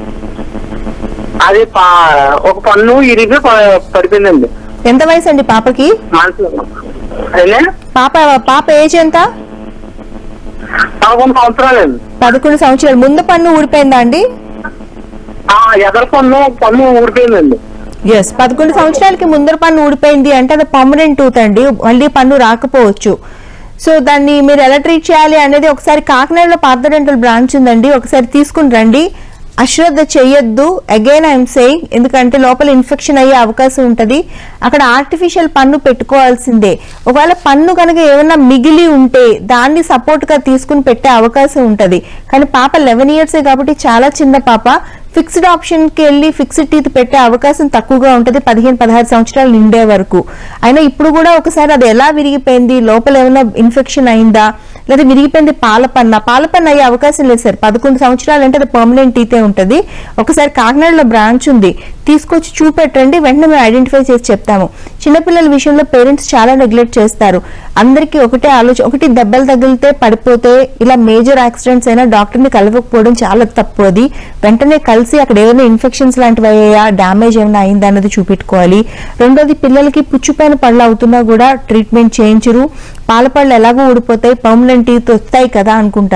అది పా ఒక పన్ను ఇరిగి ప- పడిపోయిందండి ఎంత వయసు అండి పాపకి మనసు అదే పాప పాప ఏజ్ ఎంత పదకొండు సంవత్సరాలండి పదకొండు సంవత్సరాలు ముందు పన్ను ఊడిపోయిందా అండి ఆ ఎదర పన్ను పన్ను ఊడిపోయిందండి ఎస్ పదకొండు సంవత్సరాలకి ముందర పన్ను ఊడిపోయింది అంటే అది పర్మనెంట్ టూత్ అండి మళ్ళీ పన్ను రాకపోవచ్చు సో దాన్ని మీరు ఎలా ట్రీట్ చేయాలి అనేది ఒకసారి కాకినాడలో పాత డెంటల్ బ్రాంచ్ ఉందండి ఒకసారి తీసుకుని రండి అశ్రద్ధ చెయ్యొద్దు అగైన్ ఐఎమ్ సేయింగ్ ఎందుకంటే లోపల ఇన్ఫెక్షన్ అయ్యే అవకాశం ఉంటది అక్కడ ఆర్టిఫిషియల్ పన్ను పెట్టుకోవాల్సిందే ఒకవేళ పన్ను కనుక ఏమైనా మిగిలి ఉంటే దాన్ని సపోర్ట్ గా తీసుకుని పెట్టే అవకాశం ఉంటది కానీ పాప లెవెన్ ఇయర్సే కాబట్టి చాలా చిన్న పాప ఫిక్స్డ్ ఆప్షన్ కి వెళ్ళి ఫిక్స్డ్ టీత్ పెట్టే అవకాశం తక్కువగా ఉంటది పదిహేను పదహారు సంవత్సరాలు నిండే వరకు అయినా ఇప్పుడు కూడా ఒకసారి అది ఎలా విరిగిపోయింది లోపల ఏమైనా ఇన్ఫెక్షన్ అయిందా లేదా విరిగిపోయింది పాలపన్న పాలపన్న అయ్యే అవకాశం లేదు సార్ పదకొండు సంవత్సరాలు అంటే అది పర్మనెంట్ టీతే ఉంటది ఒకసారి కాకినాడలో బ్రాంచ్ ఉంది తీసుకొచ్చి చూపెట్టండి వెంటనే మేము ఐడెంటిఫై చేసి చెప్తాము చిన్నపిల్లల విషయంలో పేరెంట్స్ చాలా నెగ్లెక్ట్ చేస్తారు అందరికీ ఒకటే ఆలోచన ఒకటి దెబ్బలు తగిలితే పడిపోతే ఇలా మేజర్ యాక్సిడెంట్స్ అయినా డాక్టర్ ని కలవకపోవడం చాలా తప్పు అది వెంటనే కలిసి అక్కడ ఏమైనా ఇన్ఫెక్షన్స్ లాంటివి అయ్యాయా డ్యామేజ్ ఏమైనా అయిందా అన్నది చూపెట్టుకోవాలి రెండోది పిల్లలకి పుచ్చిపోయిన పళ్ళు అవుతున్నా కూడా ట్రీట్మెంట్ చేయించరు పాల పళ్ళు ఎలాగో ఊడిపోతాయి పర్మనెంట్ టీత్ వస్తాయి కదా అనుకుంటారు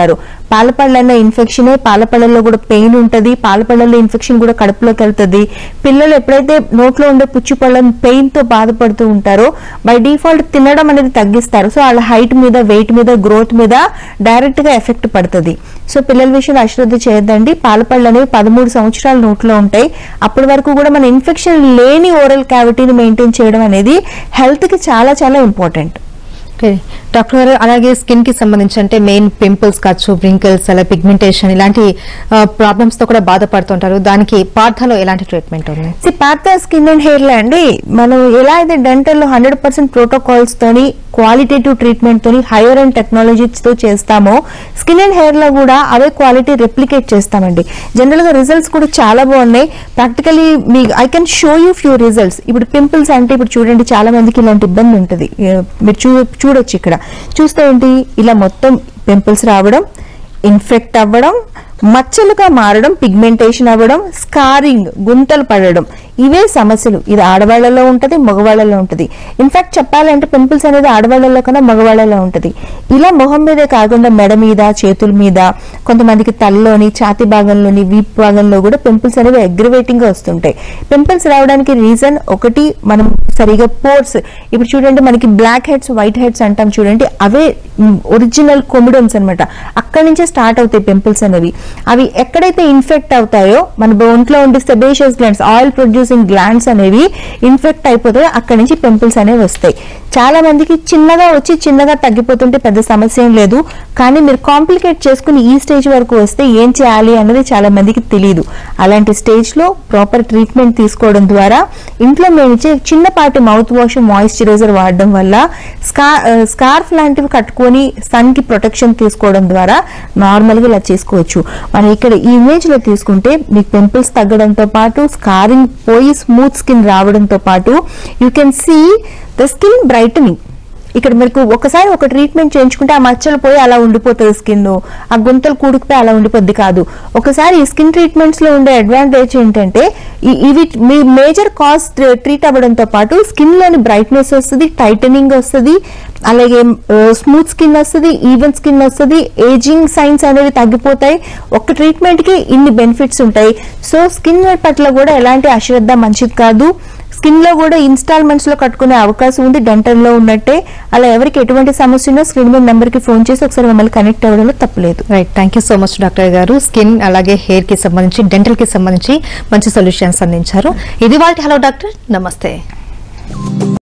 పాలపళ్ళన్న ఇన్ఫెక్షనే పాలపళ్ళలో కూడా పెయిన్ ఉంటది పాలపళ్ళలో ఇన్ఫెక్షన్ కూడా కడుపులోకి వెళ్తుంది పిల్లలు ఎప్పుడైతే నోట్లో ఉండే పుచ్చిపళ్ళని పెయిన్ తో బాధపడుతూ ఉంటారో బై డిఫాల్ట్ తినడం అనేది తగ్గిస్తారు సో వాళ్ళ హైట్ మీద వెయిట్ మీద గ్రోత్ మీద డైరెక్ట్ గా ఎఫెక్ట్ పడుతుంది సో పిల్లల విషయంలో అశ్రద్ధ చేయొద్దండి పాలపళ్ళు అనేవి పదమూడు సంవత్సరాల నోట్లో ఉంటాయి అప్పటి వరకు కూడా మన ఇన్ఫెక్షన్ లేని ఓరల్ క్యావిటీని మెయింటైన్ చేయడం అనేది హెల్త్ కి చాలా చాలా ఇంపార్టెంట్ ఓకే డాక్టర్ గారు అలాగే స్కిన్ కి సంబంధించి అంటే మెయిన్ పింపుల్స్ కావచ్చు బ్రింకిల్స్ అలా పిగ్మెంటేషన్ ఇలాంటి ప్రాబ్లమ్స్ తో కూడా బాధపడుతుంటారు దానికి పార్థలో ఎలాంటి ట్రీట్మెంట్ ఉంది సి పాత స్కిన్ అండ్ హెయిర్ లో అండి మనం ఎలా అయితే డెంటల్ లో హండ్రెడ్ పర్సెంట్ ప్రోటోకాల్స్ తోని క్వాలిటేటివ్ ట్రీట్మెంట్ తోని హైయర్ అండ్ టెక్నాలజీస్ తో చేస్తామో స్కిన్ అండ్ హెయిర్ లో కూడా అవే క్వాలిటీ రెప్లికేట్ చేస్తామండి జనరల్ గా రిజల్ట్స్ కూడా చాలా బాగున్నాయి ప్రాక్టికలీ మీ I can show you few results ఇప్పుడు పింపుల్స్ అంటే ఇప్పుడు చూడండి చాలా మందికి ఇలాంటి ఇబ్బంది ఉంటుంది ఏ, మీరు చూ చూడొచ్చు ఇక్కడ చూస్తే ఏంటి ఇలా మొత్తం పింపుల్స్ రావడం ఇన్ఫెక్ట్ అవ్వడం మచ్చలుగా మారడం పిగ్మెంటేషన్ అవ్వడం స్కారింగ్ గుంతలు పడడం ఇవే సమస్యలు ఇది ఆడవాళ్లలో ఉంటది మగవాళ్లలో ఉంటది ఇన్ఫాక్ట్ చెప్పాలంటే పింపుల్స్ అనేది ఆడవాళ్లలో కన్నా మగవాళ్లలో ఉంటది ఇలా మొహం మీదే కాకుండా మెడ మీద చేతుల మీద కొంతమందికి తలలోని ఛాతి భాగంలోని వీప్ భాగంలో కూడా పింపుల్స్ అనేవి అగ్రివేటింగ్ గా వస్తుంటాయి పింపుల్స్ రావడానికి రీజన్ ఒకటి మనం సరిగా పోర్స్ ఇప్పుడు చూడండి మనకి బ్లాక్ హెడ్స్ వైట్ హెడ్స్ అంటాం చూడండి అవే ఒరిజినల్ కొమిడమ్స్ అన్నమాట అక్కడి నుంచే స్టార్ట్ అవుతాయి పింపుల్స్ అనేవి అవి ఎక్కడైతే ఇన్ఫెక్ట్ అవుతాయో మన ఒంట్లో ఉండే sebaceous glands oil producing glands అనేవి ఇన్ఫెక్ట్ అయిపోతాయో అక్కడి నుంచి పింపుల్స్ అనేవి వస్తాయి చాలా మందికి చిన్నగా వచ్చి చిన్నగా తగ్గిపోతుంటే పెద్ద సమస్య ఏం లేదు కానీ మీరు కాంప్లికేట్ చేసుకుని ఈ స్టేజ్ వరకు వస్తే ఏం చేయాలి అన్నది చాలా మందికి తెలియదు అలాంటి స్టేజ్ లో ప్రాపర్ ట్రీట్మెంట్ తీసుకోవడం ద్వారా ఇంట్లో మేము ఇచ్చే చిన్నపాటి మౌత్ వాష్ మాయిశ్చరైజర్ వాడడం వల్ల స్కా స్కార్ఫ్ లాంటివి కట్టుకొని సన్ కి ప్రొటెక్షన్ తీసుకోవడం ద్వారా నార్మల్ గా ఇలా చేసుకోవచ్చు మనం ఇక్కడ ఈ ఇమేజ్ లో తీసుకుంటే మీకు పింపుల్స్ తగ్గడంతో పాటు స్కారింగ్ పోయి స్మూత్ స్కిన్ రావడంతో పాటు you can see the skin brightening ఇక్కడ మీకు ఒకసారి ఒక ట్రీట్మెంట్ చేయించుకుంటే ఆ మచ్చలు పోయి అలా ఉండిపోతుంది స్కిన్ ఆ గుంతలు కూడుకుపోయి అలా ఉండిపోద్ది కాదు ఒకసారి ఈ స్కిన్ ట్రీట్మెంట్స్ లో ఉండే అడ్వాంటేజ్ ఏంటంటే ఈ- ఇవి మీ మేజర్ కాజ్ ట్రీట్ అవ్వడంతో పాటు స్కిన్ లోని బ్రైట్నెస్ వస్తుంది టైటనింగ్ వస్తుంది అలాగే స్మూత్ స్కిన్ వస్తుంది ఈవెన్ స్కిన్ వస్తుంది ఏజింగ్ సైన్స్ అనేవి తగ్గిపోతాయి ఒక ట్రీట్మెంట్ కి ఇన్ని బెనిఫిట్స్ ఉంటాయి సో స్కిన్ పట్ల కూడా ఎలాంటి అశ్రద్ధ మంచిది కాదు స్కిన్ లో కూడా ఇన్స్టాల్మెంట్స్ లో కట్టుకునే అవకాశం ఉంది డెంటల్ లో ఉన్నట్టే అలా ఎవరికి ఎటువంటి సమస్య ఉన్నా స్క్రీన్ మీద నెంబర్ కి ఫోన్ చేసి ఒకసారి మమ్మల్ని కనెక్ట్ అవ్వడంలో తప్పలేదు right thank you so much doctor గారు స్కిన్ అలాగే హెయిర్ కి సంబంధించి డెంటల్ కి సంబంధించి మంచి సొల్యూషన్స్ అందించారు ఇది వాళ్ళ హలో డాక్టర్ నమస్తే